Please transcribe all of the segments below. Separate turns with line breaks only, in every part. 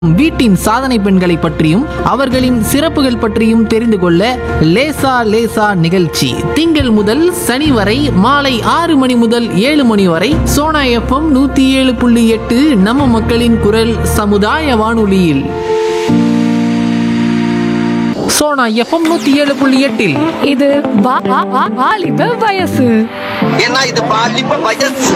வீட்டின் சாதனை பெண்களை பற்றியும் அவர்களின் சிறப்புகள் பற்றியும் தெரிந்து கொள்ள லேசா லேசா நிகழ்ச்சி திங்கள் முதல் சனி வரை மாலை ஆறு மணி முதல் ஏழு மணி வரை சோனா எஃப்எம் நூத்தி ஏழு புள்ளி எட்டு நம்ம மக்களின் குரல் சமுதாய வானொலியில் சோனா எஃப்எம் நூத்தி ஏழு புள்ளி எட்டில்
இது வா- வா- வா- வாலிப வயசு
ஏன்னா இது பாலிப்ப வயசு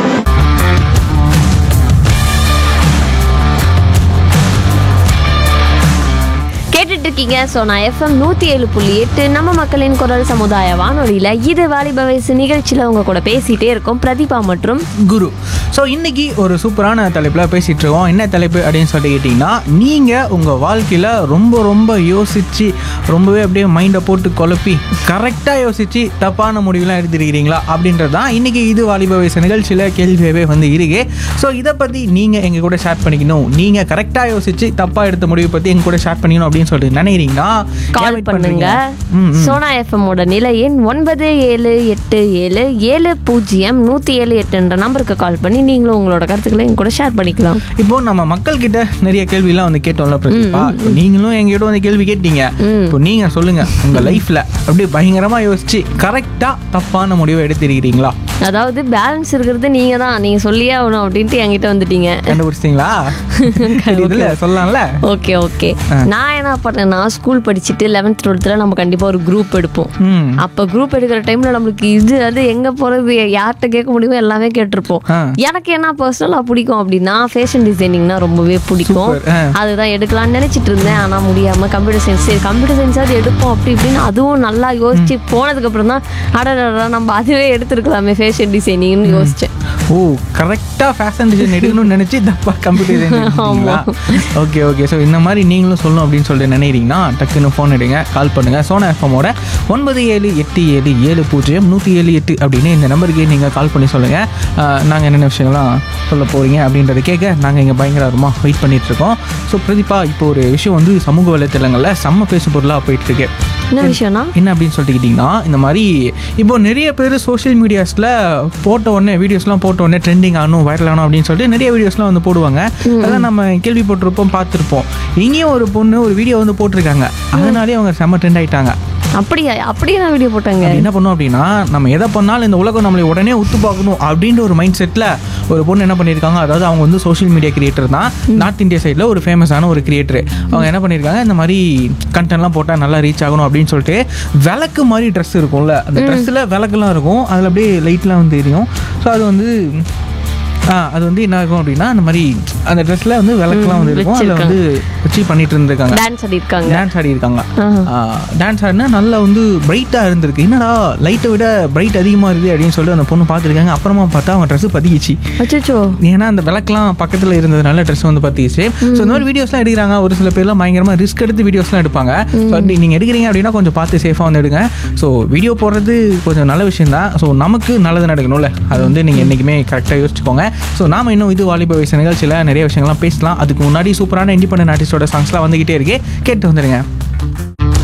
கேட்டுட்டு இருக்கீங்க ஸோ நான் எஃப்எம் நூற்றி ஏழு புள்ளி எட்டு நம்ம மக்களின் குரல் சமுதாய வானொலியில் இது வாலிப வயசு நிகழ்ச்சியில் உங்க கூட பேசிட்டே இருக்கோம் பிரதீபா மற்றும்
குரு ஸோ இன்னைக்கு ஒரு சூப்பரான தலைப்பில் பேசிகிட்டு இருக்கோம் என்ன தலைப்பு அப்படின்னு சொல்லி கேட்டிங்கன்னா நீங்கள் உங்கள் வாழ்க்கையில் ரொம்ப ரொம்ப யோசித்து ரொம்பவே அப்படியே மைண்டை போட்டு குழப்பி கரெக்டாக யோசித்து தப்பான முடிவுலாம் எடுத்துருக்கிறீங்களா அப்படின்றது தான் இன்றைக்கி இது வாலிப வயசு நிகழ்ச்சியில் கேள்வியாகவே வந்து இருக்கு ஸோ இதை பற்றி நீங்கள் எங்கள் கூட ஷேர் பண்ணிக்கணும் நீங்கள் கரெக்டாக யோசித்து தப்பாக எடுத்த முடிவு பற்றி எங்கள் கூட ஷேர் பண்ணிக்கணும் அப்படின்னு சொல்லிட்டு நினைக்கிறீங்கன்னா ஏன்
கால்
wait
பண்ணுங்க
ம், ம்.
சோனா எஃப்எம்மோட நிலை எண் ஒன்பது ஏழு எட்டு ஏழு ஏழு பூஜ்ஜியம் நூற்றி ஏழு எட்டுன்ற நம்பருக்கு கால் பண்ணி நீங்களும் உங்களோட கருத்துக்களை எங்க கூட ஷேர் பண்ணிக்கலாம்
இப்போ நம்ம மக்கள் கிட்ட நிறைய கேள்விலாம் வந்து கேட்டோம்ல பிரதீபா இப்போ நீங்களும் எங்ககிட்ட வந்து கேள்வி கேட்டீங்க இப்போ நீங்க சொல்லுங்க உங்க லைஃப்ல அப்படியே பயங்கரமா யோசிச்சு கரெக்டா தப்பான முடிவை எடுத்திருக்கிறீங்களா
அதாவது பேலன்ஸ் இருக்கிறது நீங்க தான் நீங்க சொல்லியே ஆகணும் அப்படின்ட்டு என்கிட்ட வந்துட்டீங்க
கண்டுபிடிச்சிட்டீங்களா இதுல சொல்லலாம்ல
ஓகே ஓகே நான் என்ன பண்ணேன்னா ஸ்கூல் படிச்சுட்டு லெவன்த் டுவெல்த்தில் நம்ம கண்டிப்பாக ஒரு குரூப் எடுப்போம்
ம்
அப்போ குரூப் எடுக்கிற டைம்ல நம்மளுக்கு இது அது எங்க போறது யார்கிட்ட கேட்க முடியுமோ எல்லாமே கேட்டிருப்போம்
ஆ.
எனக்கு என்ன பர்சனலா பிடிக்கும் அப்படின்னா ஃபேஷன் டிசைனிங்னா ரொம்பவே பிடிக்கும்
Super, ஆ.
அதுதான் எடுக்கலாம்னு நினைச்சிட்டு இருந்தேன் ஆனா முடியாம கம்ப்யூட்டர் சயின்ஸ் சரி கம்ப்யூட்டர் சயின்ஸ் அது எடுப்போம் அப்படி இப்படின்னு அதுவும் நல்லா யோசிச்சு போனதுக்கு அப்புறம் தான் அடடா நம்ம அதுவே எடுத்திருக்கலாமே ஃபேஷன் டிசைனிங்னு யோசிச்சேன்
ஓ கரெக்டாக ஃபேஷன் டிசைன் எடுக்கணும்னு நினச்சி தப்பா computer design okay okay so இந்த மாதிரி நீங்களும் சொல்லணும் அப்படின்னு சொல்லிட்டு நினைக்கிறீங்கன்னா டக்குன்னு ஃபோன் எடுங்க கால் பண்ணுங்க சோனா எஃப்எம்மோட ஒன்பது ஏழு எட்டு ஏழு ஏழு பூஜ்ஜியம் நூற்றி ஏழு எட்டு அப்படின்னு இந்த நம்பருக்கு நீங்கள் கால் பண்ணி சொல்லுங்கள் நாங்கள் என்னென்ன விஷயங்கள்லாம் சொல்ல போகிறீங்க அப்படின்றத கேட்க நாங்கள் இங்கே பயங்கரமாக வெயிட் பண்ணிட்டு இருக்கோம் ஸோ பிரதீபா இப்போ ஒரு விஷயம் வந்து சமூக வலைத்தளங்களில் செம்ம பேசு பொருளாக போயிட்டு இருக்கு
என்ன விஷயம்னா
என்ன அப்படின்னு சொல்லிட்டு கேட்டிங்கன்னா இந்த மாதிரி இப்போ நிறைய பேர் சோஷியல் மீடியாஸில் போட்ட உடனே வீடியோஸ்லாம் போட்ட உடனே ட்ரெண்டிங் ஆகணும் வைரல் ஆகணும் அப்படின்னு சொல்லிட்டு நிறைய வீடியோஸ்லாம் வந்து போடுவாங்க அதான் நம்ம கேள்விப்பட்டிருப்போம் பார்த்துருப்போம் இங்கேயும் ஒரு பொண்ணு ஒரு வீடியோ வந்து போட்டிருக்காங்க அதனாலே அவங்க செம்ம ட்ரெண்ட் ஆயிட்டாங்க
அப்படியா அப்படியே நான் வீடியோ போட்டாங்க
அது என்ன பண்ணும் அப்படின்னா நம்ம எதை பண்ணாலும் இந்த உலகம் நம்மளை உடனே உத்து பார்க்கணும் அப்படின்ற ஒரு மைண்ட் செட்டில் ஒரு பொண்ணு என்ன பண்ணியிருக்காங்க அதாவது அவங்க வந்து சோஷியல் மீடியா கிரியேட்டர் தான் நார்த் இந்தியா சைடில் ஒரு ஃபேமஸான ஒரு கிரியேட்டர் அவங்க என்ன பண்ணியிருக்காங்க இந்த மாதிரி கண்டென்ட்லாம் போட்டால் நல்லா ரீச் ஆகணும் அப்படின்னு சொல்லிட்டு விளக்கு மாதிரி ட்ரெஸ் இருக்கும்ல அந்த ட்ரெஸ்ஸில் விளக்குலாம் இருக்கும் அதில் அப்படியே லைட்லாம் வந்து எரியும் ஸோ அது வந்து ஆ அது வந்து என்ன ஆகும் அப்படின்னா அந்த மாதிரி அந்த ட்ரெஸ்ஸில் வந்து விளக்குலாம் வந்து இருக்கும் அதில் வந்து வச்சு பண்ணிட்டு இருந்திருக்காங்க
டான்ஸ் ஆடி இருக்காங்க
டான்ஸ் ஆடி இருக்காங்க டான்ஸ் ஆடினா நல்லா வந்து பிரைட்டாக இருந்திருக்கு என்னடா லைட்டை விட பிரைட் அதிகமாக இருக்குது அப்படின்னு சொல்லிட்டு அந்த பொண்ணு பார்த்துருக்காங்க அப்புறமா பார்த்தா அவங்க ட்ரெஸ் பத்திக்கிச்சு
அச்சோ
ஏன்னா அந்த விளக்கெல்லாம் பக்கத்தில் இருந்ததுனால ட்ரெஸ் வந்து பத்திக்கிச்சு ஸோ இந்த மாதிரி வீடியோஸ்லாம் எடுக்கிறாங்க ஒரு சில பேர்லாம் பயங்கரமாக ரிஸ்க் எடுத்து வீடியோஸ்லாம் எடுப்பாங்க ஸோ நீங்கள் எடுக்கிறீங்க அப்படின்னா கொஞ்சம் பார்த்து சேஃபாக வந்து எடுங்க ஸோ வீடியோ போடுறது கொஞ்சம் நல்ல விஷயம் தான் ஸோ நமக்கு நல்லது நடக்கணும்ல அதை வந்து நீங்கள் என்றைக்குமே கரெக்டாக யோசிச்சுக்கோங்க ஸோ நாம இன்னும் இது வாலிப வயசு நிகழ்ச்சியில் நிறைய விஷயங்கள்லாம் பேசலாம் அதுக்கு முன்னாடி சூப்பரான இண்டிபெண்டன்ட் ஆர்டிஸ்டோட சாங்ஸ்லாம் வந்துகிட்டே இருக்கு கேட்டு வந்துடுங்க